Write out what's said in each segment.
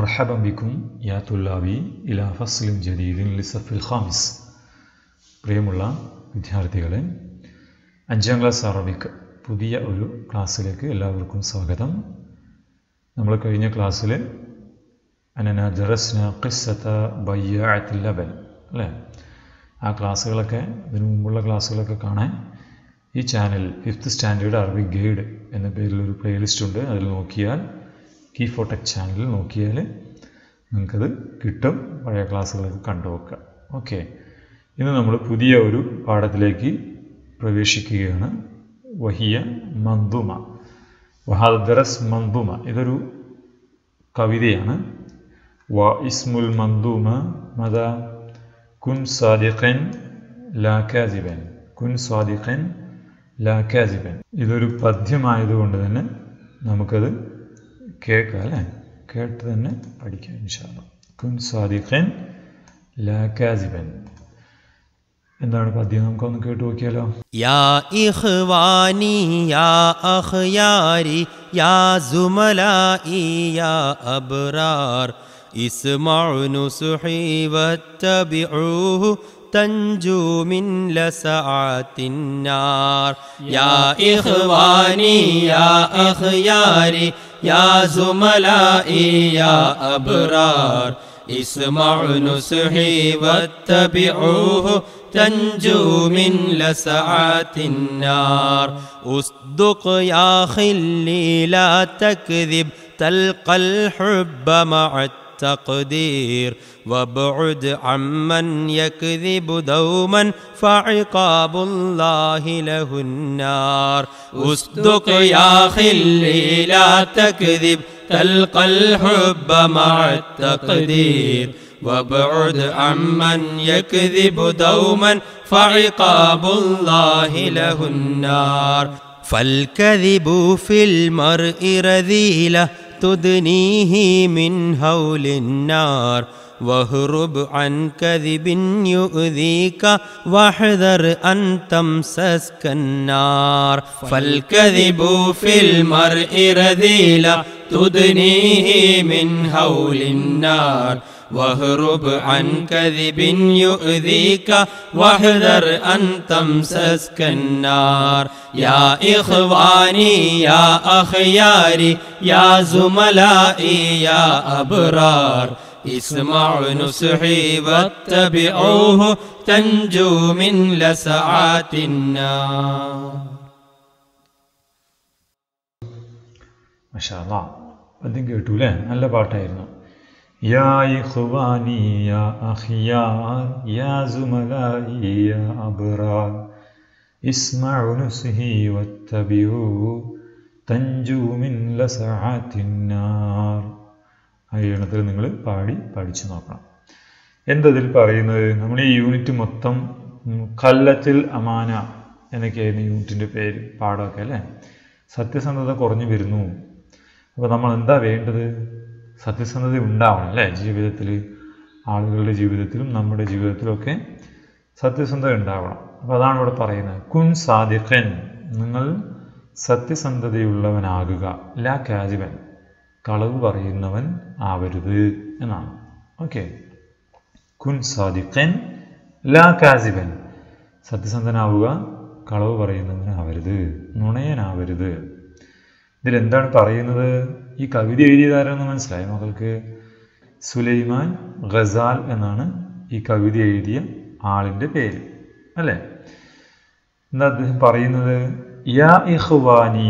مرحبا بكم يا طلابي إلى فصل جديد للصف الخامس പ്രിയമുള്ള വിദ്യാർത്ഥികളെ അഞ്ചാം ക്ലാസ് അറബിക് പുതിയ ഒരു ക്ലാസ്സിലേക്ക് എല്ലാവർക്കും സ്വാഗതം നമ്മൾ കഴിഞ്ഞ ക്ലാസ്സിൽ അനന ദറസ്ന ഖിസ്സത്ത ബയ്യാഅത്തിൽ ലബൻ അല്ലേ ആ ക്ലാസ്സുകളൊക്കെ ഇതിനു മുമ്പുള്ള ക്ലാസ്സുകളൊക്കെ കാണാൻ ഈ channel fifth standard Arabic guide എന്ന പേരിലൊരു പ്ലേലിസ്റ്റ് ഉണ്ട് അതിൽ നോക്കിയാൽ കീ ഫോട്ടെക് ചാനലിൽ നോക്കിയാൽ നിങ്ങൾക്കത് കിട്ടും പഴയ ക്ലാസ്സുകളൊക്കെ കണ്ടു വെക്കുക ഓക്കെ ഇന്ന് നമ്മൾ പുതിയ ഒരു പാഠത്തിലേക്ക് പ്രവേശിക്കുകയാണ് വഹിയ മന്ദുമ വഹാദറസ് മന്ദുമ ഇതൊരു കവിതയാണ് വ ഇസ്മുൽ മന്ദൂമ മത കുൻ സാദിഖൻ ലാ കാസിബൻ കുൻ സാദിഖൻ ലാ കാസിബൻ ഇതൊരു പദ്യമായതുകൊണ്ട് തന്നെ നമുക്കത് കേൾക്കാം അല്ലേ കേട്ട് തന്നെ പഠിക്കാം ഇൻഷാല്ല കുൻ സാദിഖൻ ലാ കാസിബൻ എന്താണ് പദ്യം നമുക്കൊന്ന് കേട്ട് നോക്കിയാലോ يا إخواني يا أخياري يا زملائي يا أبرار اسمعوا نصحي واتبعوه تنجو من لسعات النار يا إخواني يا أخياري يا زملائي يا أبرار اسمعوا نصحي واتبعوه تنجو من لسعات النار اصدق يا خلي لا تكذب تلقى الحب مع التقدير وابعد عمن يكذب دوما فعقاب الله له النار اصدق يا خلي لا تكذب تلقى الحب مع التقدير وابعد عمن يكذب دوما فعقاب الله له النار فالكذب في المرء رذيلة تدنيه من هول النار واهرب عن كذب يؤذيك واحذر أن تمسسك النار فالكذب في المرء رذيلة تدنيه من هول النار واهرب عن كذب يؤذيك واحذر أن تمسسك النار يا إخواني يا أخياري يا زملائي يا أبرار اسمعوا نصحي واتبعوه تنجو من لسعات النار മഷാല്ല പദ്യം കേട്ടു അല്ലേ നല്ല പാട്ടായിരുന്നു യാ ഇഖ്വാനി യാ അഖിയാർ യാ സുമലായി യാ അബ്റാർ ഇസ്മഉ നുസ്ഹി വത്തബിഉ തൻജു മിൻ ലസഅത്തിന്നാർ ആ ഈണത്തിൽ നിങ്ങൾ പാടി പഠിച്ചു നോക്കണം എന്തതിൽ പറയുന്നത് നമ്മൾ ഈ യൂണിറ്റ് മൊത്തം കല്ലത്തിൽ അമാന എന്നൊക്കെയായിരുന്നു യൂണിറ്റിൻ്റെ പേര് പാടമൊക്കെ അല്ലേ സത്യസന്ധത കുറഞ്ഞു വരുന്നു അപ്പോൾ നമ്മൾ എന്താ വേണ്ടത് സത്യസന്ധത ഉണ്ടാവണം അല്ലേ ജീവിതത്തിൽ ആളുകളുടെ ജീവിതത്തിലും നമ്മുടെ ജീവിതത്തിലൊക്കെ സത്യസന്ധത ഉണ്ടാവണം അപ്പോൾ അതാണ് ഇവിടെ പറയുന്നത് കുൻ സാദിഖൻ നിങ്ങൾ സത്യസന്ധതയുള്ളവനാകുക ലാ കാജിബൻ കളവ് പറയുന്നവൻ ആവരുത് എന്നാണ് ഓക്കെ കുൻ സാദിഖൻ ലാ കാസിബൻ സത്യസന്ധനാവുക കളവ് പറയുന്നവനാവരുത് നുണയനാവരുത് ഇതിലെന്താണ് പറയുന്നത് ഈ കവിത എഴുതിയതാരെന്ന് മനസ്സിലായി മക്കൾക്ക് സുലൈമാൻ ഖസാൽ എന്നാണ് ഈ കവിത എഴുതിയ ആളിൻ്റെ പേര് അല്ലേ എന്താ അദ്ദേഹം പറയുന്നത് യാ ഇഖ്വാനി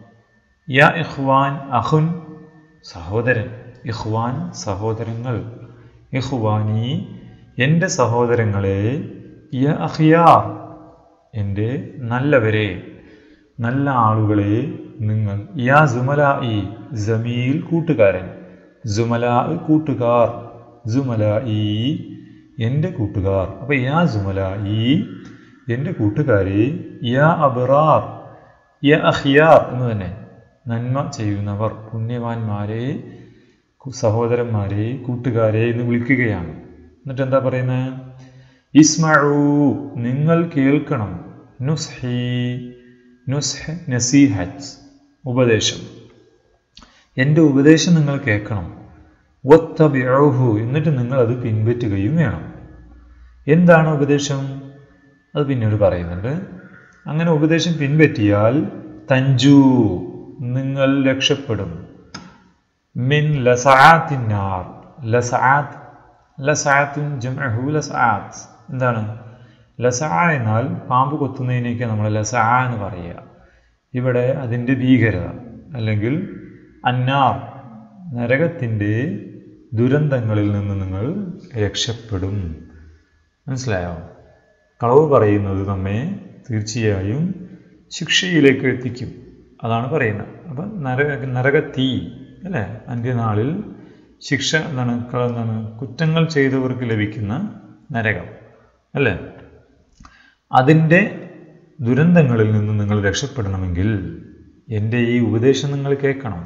യാ ഇഖ്വാൻ അഹുൻ സഹോദരൻ ഇഖ്വാൻ സഹോദരങ്ങൾ ഇഖ്വാനി എൻ്റെ സഹോദരങ്ങളെ യ അഖിയാർ എൻ്റെ നല്ലവരെ നല്ല ആളുകളെ നിങ്ങൾ യാ ജുമല ഇ ജമീൽ കൂട്ടുകാരൻ ജുമല കൂട്ടുകാർ ജുമല ഇ എൻ്റെ കൂട്ടുകാർ അപ്പോൾ യാ ജുമല ഇ എൻ്റെ കൂട്ടുകാരെ യാ അബറാർ യ അഖിയാർ എന്ന് തന്നെ നന്മ ചെയ്യുന്നവർ പുണ്യവാന്മാരെ സഹോദരന്മാരെ കൂട്ടുകാരെ എന്ന് വിളിക്കുകയാണ് എന്നിട്ട് എന്താ പറയുന്നത് ഇസ്മഴു നിങ്ങൾ കേൾക്കണം നുസ്ഹി നുസ്ഹ് നസീഹത്ത് ഉപദേശം എൻ്റെ ഉപദേശം നിങ്ങൾ കേൾക്കണം വത്തബിഅഹു എന്നിട്ട് നിങ്ങൾ അത് പിൻപറ്റുകയും വേണം എന്താണ് ഉപദേശം അത് പിന്നീട് പറയുന്നുണ്ട് അങ്ങനെ ഉപദേശം പിൻപറ്റിയാൽ തഞ്ചു നിങ്ങൾ രക്ഷപ്പെടും മിൻ ലസാത്തിന്നാർ ലസാത്ത് ലസാത്തുൻ ജംഅഹു ലസാത്ത് എന്താണ് ലസാ എന്നാൽ പാമ്പ് കൊത്തുന്നതിനൊക്കെ നമ്മൾ ലസാ എന്ന് പറയുക ഇവിടെ അതിൻ്റെ ഭീകരത അല്ലെങ്കിൽ അന്നാർ നരകത്തിൻ്റെ ദുരന്തങ്ങളിൽ നിന്ന് നിങ്ങൾ രക്ഷപ്പെടും മനസ്സിലായോ കളവ് പറയുന്നത് നമ്മെ തീർച്ചയായും ശിക്ഷയിലേക്ക് എത്തിക്കും അതാണ് പറയുന്നത് അപ്പം നരക നരകത്തീ അല്ലേ അന്ത്യനാളിൽ ശിക്ഷ എന്താണ് ക- എന്താണ് കുറ്റങ്ങൾ ചെയ്തവർക്ക് ലഭിക്കുന്ന നരകം അല്ലേ അതിൻ്റെ ദുരന്തങ്ങളിൽ നിന്ന് നിങ്ങൾ രക്ഷപ്പെടണമെങ്കിൽ എൻ്റെ ഈ ഉപദേശം നിങ്ങൾ കേൾക്കണം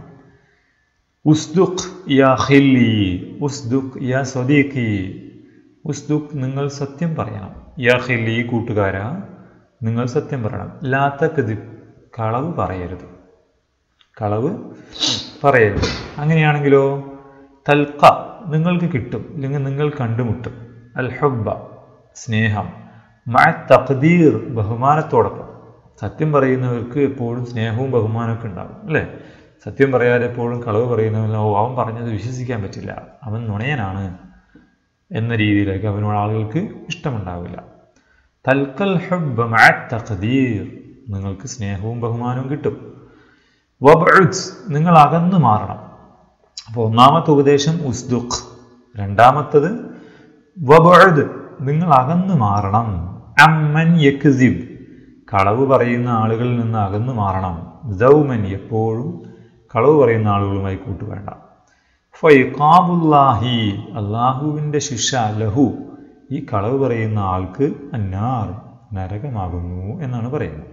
ഉസ്ദുഖ് യാ ഖില്ലി ഉസ്ദുഖ് യാ സ്വദീഖി ഉസ്ദുഖ് നിങ്ങൾ സത്യം പറയണം യാ ഖില്ലി കൂട്ടുകാരാ നിങ്ങൾ സത്യം പറയണം ലാത്തക്കത് കളവ് പറയരുത് കളവ് പറയരുത് അങ്ങനെയാണെങ്കിലോ തൽക്ക നിങ്ങൾക്ക് കിട്ടും അല്ലെങ്കിൽ നിങ്ങൾ കണ്ടുമുട്ടും അൽ ഹുബ്ബ സ്നേഹം മഴ തഖദീർ ബഹുമാനത്തോടൊപ്പം സത്യം പറയുന്നവർക്ക് എപ്പോഴും സ്നേഹവും ബഹുമാനമൊക്കെ ഉണ്ടാകും അല്ലേ സത്യം പറയാതെ എപ്പോഴും കളവ് പറയുന്നവൻ ഓ അവൻ പറഞ്ഞത് വിശ്വസിക്കാൻ പറ്റില്ല അവൻ നുണയനാണ് എന്ന രീതിയിലേക്ക് അവനോട് ആളുകൾക്ക് ഇഷ്ടമുണ്ടാവില്ല തൽക്കൽ ഹുബ്ബ മഅ തഖദീർ നിങ്ങൾക്ക് സ്നേഹവും ബഹുമാനവും കിട്ടും വബ്ഉദ് നിങ്ങൾ അകന്നു മാറണം അപ്പോൾ ഒന്നാമത്തെ ഉപദേശം ഉസ്ദുഖ് രണ്ടാമത്തത് വബ്ഉദ് നിങ്ങൾ അകന്നു മാറണം അമ്മൻ യക്സിബ് കളവ് പറയുന്ന ആളുകളിൽ നിന്ന് അകന്നു മാറണം ദൗമൻ എപ്പോഴും കളവ് പറയുന്ന ആളുകളുമായി കൂട്ടുവേണ്ട ഫൈഖാബുല്ലാഹി അള്ളാഹുവിൻ്റെ ശിക്ഷ ലഹു ഈ കളവ് പറയുന്ന ആൾക്ക് അന്നാർ നരകമാകുന്നു എന്നാണ് പറയുന്നത്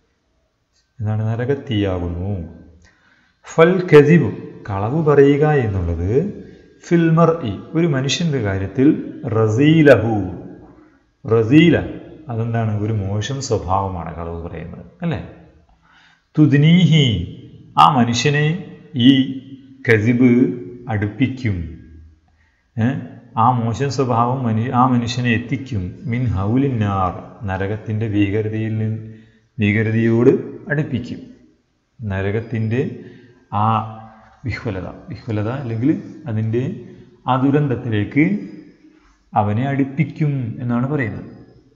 എന്താണ് നരകത്തീയാകുന്നു ഫൽ കസിബു കളവ് പറയുക എന്നുള്ളത് ഫിൽമർ ഇ ഒരു മനുഷ്യൻ്റെ കാര്യത്തിൽ റസീലഹു റസീല അതെന്താണ് ഒരു മോശം സ്വഭാവമാണ് കളവ് പറയുന്നത് അല്ലേ തുദ്നീഹി ആ മനുഷ്യനെ ഈ കസിബ് അടുപ്പിക്കും ഏ? ആ മോശം സ്വഭാവം മനു ആ മനുഷ്യനെ എത്തിക്കും മിൻ ഹൗലിന്നാർ നരകത്തിൻ്റെ ഭീകരതയിൽ നിന്ന് ഭീകരതയോട് അടുപ്പിക്കും നരകത്തിൻ്റെ ആ വിഹ്വലത വിഹ്വലത അല്ലെങ്കിൽ അതിൻ്റെ ആ ദുരന്തത്തിലേക്ക് അവനെ അടുപ്പിക്കും എന്നാണ് പറയുന്നത്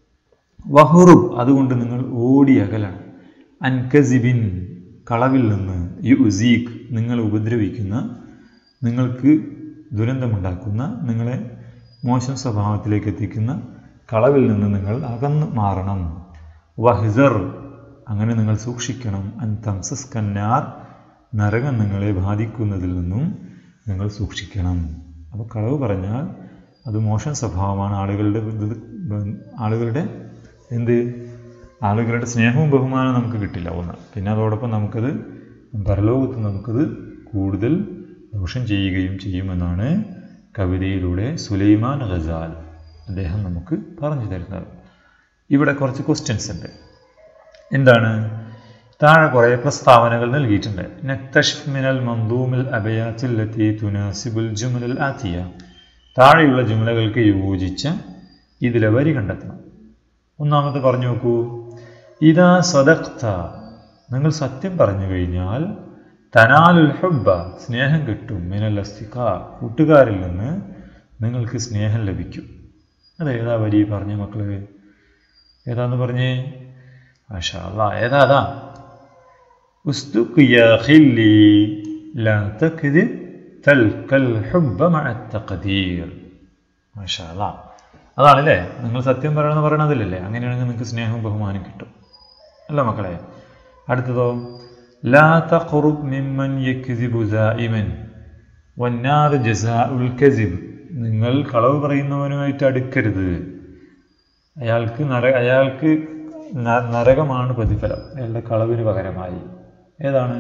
വഹുറുബ് അതുകൊണ്ട് നിങ്ങൾ ഓടി അകലണം അൻകസിബിൻ കളവിൽ നിന്ന് യുസീഖ് നിങ്ങളെ ഉപദ്രവിക്കുന്ന നിങ്ങൾക്ക് ദുരന്തമുണ്ടാക്കുന്ന നിങ്ങളെ മോശം സ്വഭാവത്തിലേക്ക് എത്തിക്കുന്ന കളവിൽ നിന്ന് നിങ്ങൾ അകന്നു മാറണം വഹിസർ അങ്ങനെ നിങ്ങൾ സൂക്ഷിക്കണം അൻ തംസസ് കന്നാർ നരകം നിങ്ങളെ ബാധിക്കുന്നതിൽ നിന്നും നിങ്ങൾ സൂക്ഷിക്കണം അപ്പോൾ കളവ് പറഞ്ഞാൽ അത് മോശം സ്വഭാവമാണ് ആളുകളുടെ ഇത് ആളുകളുടെ എന്ത് ആളുകളുടെ സ്നേഹവും ബഹുമാനവും നമുക്ക് കിട്ടില്ല ഒന്ന് പിന്നെ അതോടൊപ്പം നമുക്കത് പരലോകത്ത് നമുക്കത് കൂടുതൽ ദോഷം ചെയ്യുകയും ചെയ്യുമെന്നാണ് കവിതയിലൂടെ സുലൈമാൻ ഗസാൽ അദ്ദേഹം നമുക്ക് പറഞ്ഞു തരുന്നത് ഇവിടെ കുറച്ച് ക്വസ്റ്റ്യൻസ് ഉണ്ട് എന്താണ് താഴെ കുറേ പ്രസ്താവനകൾ നൽകിയിട്ടുണ്ട് നക്തഷ് മിനൽ മന്ദൂമിൽ അബയാത്തില്ലത്തി തുനാസിബുൽ ജുമലൽ ആത്തിയ താഴെയുള്ള ജുമലകൾക്ക് യോജിച്ച ഇതിലെ വരി കണ്ടെത്തണം ഒന്നാമത് പറഞ്ഞു നോക്കൂ ഇതാ സദക്ത നിങ്ങൾ സത്യം പറഞ്ഞു കഴിഞ്ഞാൽ തനാലുൽ ഹുബ്ബ സ്നേഹം കിട്ടും മിനൽ അസ്തിക കൂട്ടുകാരിൽ നിന്ന് നിങ്ങൾക്ക് സ്നേഹം ലഭിക്കും അത് ഏതാ വരി പറഞ്ഞ മക്കളെ ഏതാന്ന് പറഞ്ഞേ മാഷാ അല്ലാ ഏതാ അതാ ഉസ്തുക് യാ ഖില്ലി ലാ തക്ദിബ് തൽക്കൽ ഹുബ്ബ മഅ തഖദീർ മാഷാ അല്ലാ അതാണല്ലേ നിങ്ങൾ സത്യം പറയണമെന്ന് പറയണതില്ലല്ലേ അങ്ങനെയാണെങ്കിൽ നിങ്ങൾക്ക് സ്നേഹവും ബഹുമാനം കിട്ടും അല്ല മക്കളെ അടുത്തതോ ലാ തഖറുബ് മിമ്മൻ യക്സിബു ദായിമൻ വന്നാർ ജസാഉൽ കസിബ് നിങ്ങൾ കളവ് പറയുന്നവനുമായിട്ട് അടുക്കരുത് അയാൾക്ക് നര അയാൾക്ക് ന- നരകമാണ് പ്രതിഫലം അയാളുടെ കളവിന് പകരമായി ഏതാണ്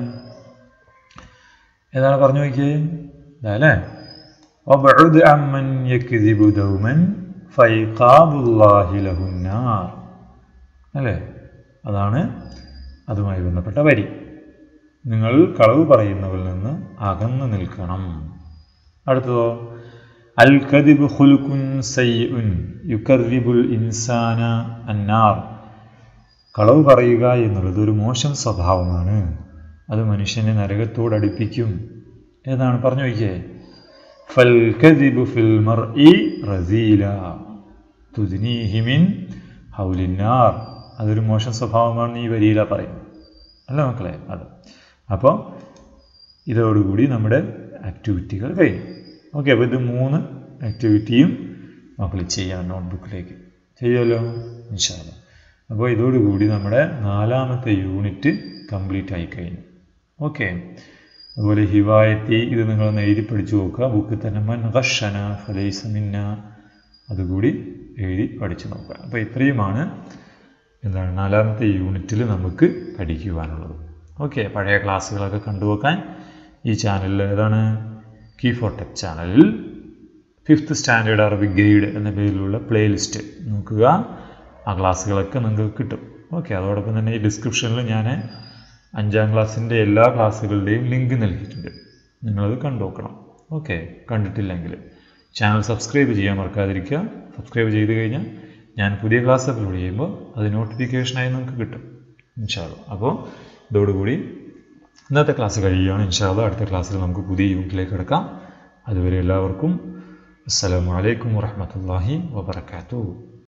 ഏതാണ് പറഞ്ഞു നോക്കിയേ ഇതാ അല്ലേ وابعد عمن يكذب دوما فإيقاب الله له النار അല്ലേ അതാണ് അതുമായി ബന്ധപ്പെട്ട വരി നിങ്ങൾ കളവ് പറയുന്നവരിൽ നിന്ന് അകന്നു നിൽക്കണം അടുത്തതോ അൽ കദിബ് ഖുലുഖുൻ സയ്യുൻ യുക്കറിബുൽ ഇൻസാന അന്നാർ കളവ് പറയുക എന്നുള്ളത് ഒരു മോശം സ്വഭാവമാണ് അത് മനുഷ്യനെ നരകത്തോട് അടുപ്പിക്കും ഏതാണ് പറഞ്ഞു നോക്കിയേ ഫൽ കദിബു ഫിൽ മർഇ റസീല തുദ്നീഹി മിൻ ഹൗലിന്നാർ അതൊരു മോശം സ്വഭാവമാണെന്ന് ഈ വരിയില പറയും അല്ല മക്കളെ അത് അപ്പോൾ ഇതോടുകൂടി നമ്മുടെ ആക്ടിവിറ്റികൾ കഴിഞ്ഞു ഓക്കെ അപ്പോൾ ഇത് മൂന്ന് ആക്ടിവിറ്റിയും മക്കൾ ചെയ്യാം നോട്ട്ബുക്കിലേക്ക് ചെയ്യുമല്ലോ ഇൻഷാല്ല അപ്പോൾ ഇതോടുകൂടി നമ്മുടെ നാലാമത്തെ യൂണിറ്റ് കംപ്ലീറ്റ് ആയി കഴിഞ്ഞു ഓക്കെ അതുപോലെ ഹിവായത്തി ഇത് നിങ്ങളൊന്ന് എഴുതി പഠിച്ചു നോക്കുക ബുക്കിൽ തന്നെ മൻ ഹഷന ഫലൈസ മിന്ന അതുകൂടി എഴുതി പഠിച്ചു നോക്കുക അപ്പോൾ ഇത്രയുമാണ് എന്താണ് നാലാമത്തെ യൂണിറ്റിൽ നമുക്ക് പഠിക്കുവാനുള്ളത് ഓക്കെ പഴയ ക്ലാസ്സുകളൊക്കെ കണ്ടുവെക്കാൻ ഈ ചാനലിൽ ഏതാണ് കീ ഫോർ ടെക് ചാനലിൽ ഫിഫ്ത്ത് സ്റ്റാൻഡേർഡ് അറബിക് ഗൈഡ് എന്ന പേരിലുള്ള പ്ലേലിസ്റ്റ് നോക്കുക ആ ക്ലാസ്സുകളൊക്കെ നിങ്ങൾക്ക് കിട്ടും ഓക്കെ അതോടൊപ്പം തന്നെ ഈ ഡിസ്ക്രിപ്ഷനിൽ ഞാൻ അഞ്ചാം ക്ലാസ്സിൻ്റെ എല്ലാ ക്ലാസ്സുകളുടെയും ലിങ്ക് നൽകിയിട്ടുണ്ട് നിങ്ങളത് കണ്ടു നോക്കണം ഓക്കെ കണ്ടിട്ടില്ലെങ്കിൽ ചാനൽ സബ്സ്ക്രൈബ് ചെയ്യാൻ മറക്കാതിരിക്കുക സബ്സ്ക്രൈബ് ചെയ്ത് കഴിഞ്ഞാൽ ഞാൻ പുതിയ ക്ലാസ് അപ്ലോഡ് ചെയ്യുമ്പോൾ അത് നോട്ടിഫിക്കേഷനായി നമുക്ക് കിട്ടും ഇൻഷാല്ല അപ്പോൾ ഇതോടുകൂടി ഇന്നത്തെ ക്ലാസ് കഴിയുകയാണ് ഇൻഷാല്ല അടുത്ത ക്ലാസ്സിൽ നമുക്ക് പുതിയ യൂണിറ്റിലേക്ക് കിടക്കാം അതുവരെ എല്ലാവർക്കും അസ്സലാമു അലൈക്കും വറഹമത്തല്ലാഹി വബർക്കാത്തു